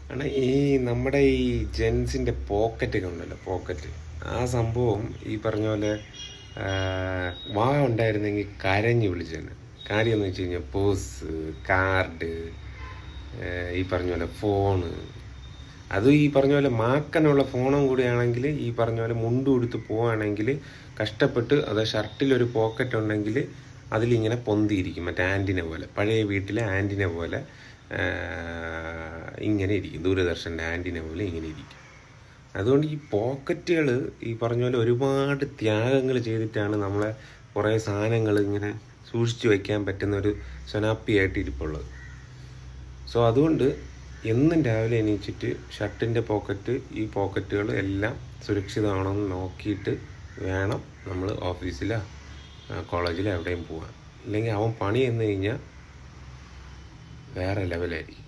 കാരണം ഈ നമ്മുടെ ഈ ജെൻസിൻ്റെ പോക്കറ്റ് ഒക്കെ ഉണ്ടല്ലോ പോക്കറ്റ് ആ സംഭവം ഈ പറഞ്ഞ പോലെ ആ, വാ ഉണ്ടായിരുന്നെങ്കിൽ കരഞ്ഞു വിളിച്ചേനെ കാര്യം എന്ന് വെച്ച് കഴിഞ്ഞാൽ പേഴ്സ് കാർഡ് ഈ പറഞ്ഞ പോലെ ഫോണ് അതും ഈ പറഞ്ഞ പോലെ മാക്കനുള്ള ഫോണും കൂടിയാണെങ്കിൽ ഈ പറഞ്ഞ പോലെ മുണ്ട് കൊടുത്ത് പോവുകയാണെങ്കിൽ കഷ്ടപ്പെട്ട് അത് ഷർട്ടിലൊരു പോക്കറ്റ് ഉണ്ടെങ്കിൽ അതിലിങ്ങനെ പൊന്തിയിരിക്കും മറ്റേ ആൻറ്റിന പോലെ പഴയ വീട്ടിലെ ആൻറ്റിന പോലെ ആ, ഇങ്ങനെ ഇരിക്കും ദൂരദർശൻ്റെ ആൻറ്റിന പോലെ ഇങ്ങനെ ഇരിക്കും അതുകൊണ്ട് ഈ പോക്കറ്റുകൾ ഈ പറഞ്ഞ പോലെ ഒരുപാട് ത്യാഗങ്ങൾ ചെയ്തിട്ടാണ് നമ്മളെ കുറേ സാധനങ്ങൾ ഇങ്ങനെ സൂക്ഷിച്ചു വയ്ക്കാൻ പറ്റുന്ന ഒരു സൊനാപ്പിയായിട്ട് ഇരിപ്പുള്ളത് സോ അതുകൊണ്ട് എന്നും രാവിലെ എണീച്ചിട്ട് ഷർട്ടിൻ്റെ പോക്കറ്റ് ഈ പോക്കറ്റുകൾ എല്ലാം സുരക്ഷിതമാണെന്ന് നോക്കിയിട്ട് വേണം നമ്മൾ ഓഫീസിലോ കോളേജിലോ എവിടെയും പോകാൻ ഇല്ലെങ്കിൽ അവൻ പണി എന്ന് കഴിഞ്ഞാൽ വേറെ ലെവലായിരിക്കും